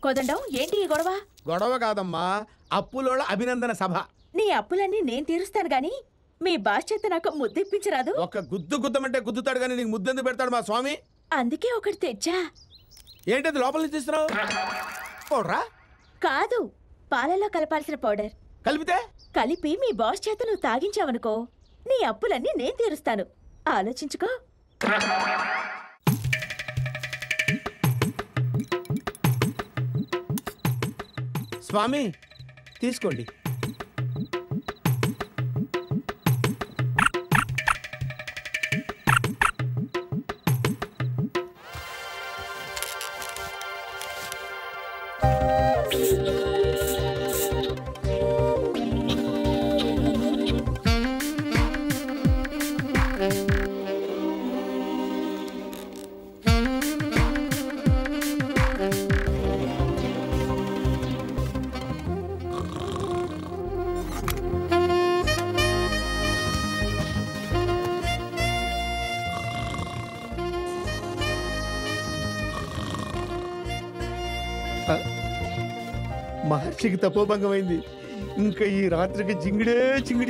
కోదండం ఏంటి ఈ గొడవ గొడవ కాదమ్మా అప్పులోళ్ళ అభినందన సభ నీ అప్పులన్నీ నేను తీరుస్తాను గాని మీ బాస్ చేత నాకు ముద్దిప్పించరాదు ఒక గుద్దు గుద్దమంటే గుద్దుతాడు కానీ నీకు ముద్దెందుకు పెడతాడు మా స్వామి అందుకే ఒకటి తెచ్చా ఏంటది లోపల నుంచి తీస్తున్నావు పౌడరా కాదు పాలలో కలపాల్సిన పౌడర్ కలిపితే కలిపి మీ బాస్ చేత నువ్వు తాగించావనుకో నీ అప్పులన్నీ నేను తీరుస్తాను ఆలోచించుకో స్వామి తీసుకోండి మహర్షికి తపోభంగమైంది ఇంకా ఈ రాత్రికి జింగిడే జింగిడి